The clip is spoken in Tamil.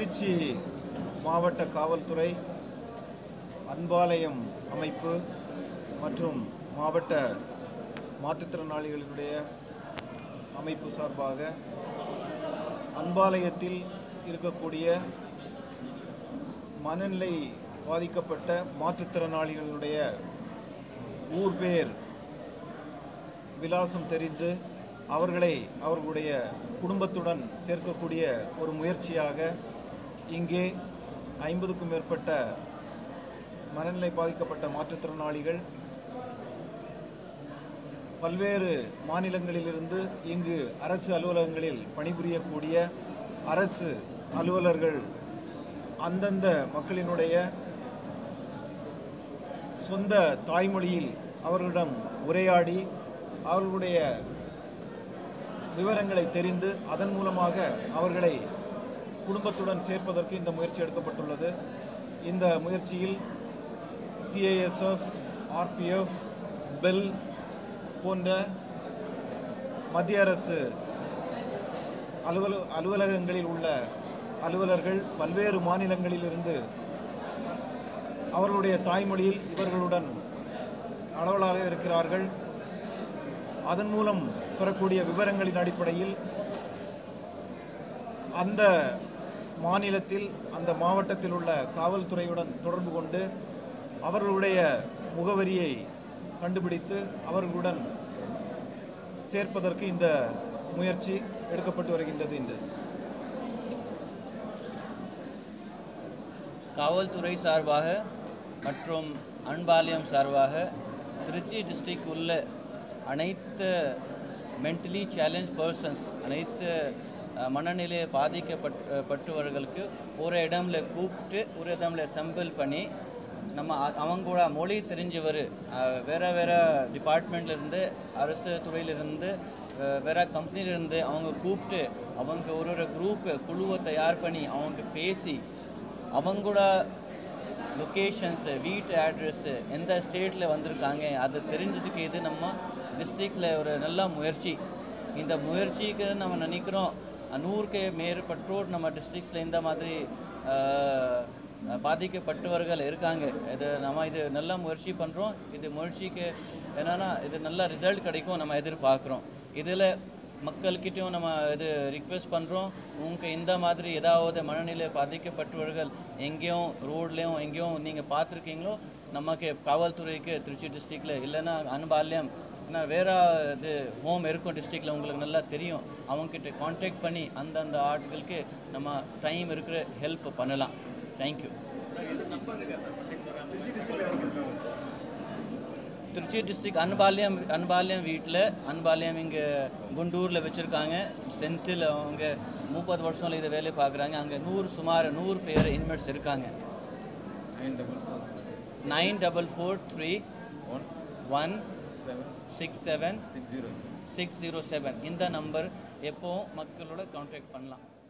திருச்சி மாவட்ட காவல்துறை அன்பாலயம் அமைப்பு மற்றும் மாவட்ட மாற்றுத்திறனாளிகளுடைய அமைப்பு சார்பாக அன்பாலயத்தில் இருக்கக்கூடிய மனநிலை பாதிக்கப்பட்ட மாற்றுத்திறனாளிகளுடைய ஊர் பேர் விலாசம் தெரிந்து அவர்களை அவர்களுடைய குடும்பத்துடன் சேர்க்கக்கூடிய ஒரு முயற்சியாக இங்கே ஐம்பதுக்கும் மேற்பட்ட மனநிலை பாதிக்கப்பட்ட மாற்றுத்திறனாளிகள் பல்வேறு மாநிலங்களிலிருந்து இங்கு அரசு அலுவலகங்களில் பணிபுரியக்கூடிய அரசு அலுவலர்கள் அந்தந்த மக்களினுடைய சொந்த தாய்மொழியில் அவர்களிடம் உரையாடி அவர்களுடைய விவரங்களை தெரிந்து அதன் மூலமாக அவர்களை குடும்பத்துடன் சேர்ப்பதற்கு இந்த முயற்சி எடுக்கப்பட்டுள்ளது இந்த முயற்சியில் சிஐஎஸ்எஃப் ஆர்பிஎஃப் பெல் போன்ற மத்திய அரசு அலுவல அலுவலகங்களில் உள்ள அலுவலர்கள் பல்வேறு மாநிலங்களிலிருந்து அவர்களுடைய தாய்மொழியில் இவர்களுடன் அளவலாக இருக்கிறார்கள் அதன் மூலம் பெறக்கூடிய விவரங்களின் அடிப்படையில் அந்த மாநிலத்தில் அந்த மாவட்டத்தில் உள்ள காவல்துறையுடன் தொடர்பு கொண்டு அவர்களுடைய முகவரியை கண்டுபிடித்து அவர்களுடன் சேர்ப்பதற்கு இந்த முயற்சி எடுக்கப்பட்டு வருகின்றது என்று காவல்துறை சார்பாக மற்றும் அன்பாலயம் சார்பாக திருச்சி டிஸ்ட்ரிக்ட் உள்ள அனைத்து மென்டலி சேலஞ்ச் பர்சன்ஸ் அனைத்து அஹ், மனநிலை பாதிக்கப்பட்ட பட்டவர்களுக்கு ஒரு இடம்ல கூப்பிட்டு ஒரு இடம்ல செம்பிள் பண்ணி நம்ம அ- அவங்க கூட மொழி தெரிஞ்சவர் அஹ், வேற வேற டிபார்ட்மெண்ட்ல இருந்து அரசு துறையிலிருந்து அஹ், வேற கம்பெனிலேருந்து அவங்க கூப்பிட்டு அவங்க ஒரு ஒரு குரூப் குழுவை தயார் பண்ணி அவங்க பேசி அவங்களோட லொக்கேஷன்ஸு வீட்டு அட்ரஸ்ஸு எந்த ஸ்டேட்டில் வந்திருக்காங்க அதை தெரிஞ்சதுக்கு இது நம்ம டிஸ்ட்ரிக்டில் ஒரு நல்ல முயற்சி இந்த முயற்சிக்கு நம்ம நினைக்கிறோம் நூறுக்கு மேற்பட்டோர் நம்ம டிஸ்ட்ரிக்ஸில் இந்த மாதிரி ஆஹ், பாதிக்கப்பட்டவர்கள் இருக்காங்க இது நம்ம இது நல்ல முயற்சி பண்ணுறோம் இது முயற்சிக்கு என்னன்னா இது நல்ல ரிசல்ட் கிடைக்கும் நம்ம எதிர்பார்க்குறோம் இதில் மக்கள்கிட்டயும் நம்ம இது ரிக்வெஸ்ட் பண்ணுறோம் உங்களுக்கு இந்த மாதிரி ஏதாவது மனநிலை பாதிக்கப்பட்டவர்கள் எங்கேயும் ரோட்லேயும் எங்கேயும் நீங்கள் பார்த்துருக்கீங்களோ நமக்கு காவல்துறைக்கு திருச்சி டிஸ்ட்ரிக்டில் இல்லைன்னா அன்பால்யம் ஏன்னா வேற இது ஹோம் இருக்கும் டிஸ்ட்ரிக்டில் உங்களுக்கு நல்லா தெரியும் அவங்கக்கிட்ட காண்டாக்ட் பண்ணி அந்தந்த ஆட்களுக்கு நம்ம டைம் இருக்கிற ஹெல்ப் பண்ணலாம் தேங்க்யூ திருச்சி டிஸ்ட்ரிக்ட் அன்பாலயம் அன்பாலயம் வீட்டில் அன்பாலயம் இங்கே குண்டூரில் வச்சுருக்காங்க சென்ட்டில் அவங்க முப்பது வருஷம்ல இதை வேலை பார்க்குறாங்க அங்கே நூறு சுமார் நூறு பேர் இன்வெஸ்ட் இருக்காங்க nine double four three one six seven six zero seven இந்த நம்பர் எப்போவும் மக்களோட கான்டாக்ட் பண்ணலாம்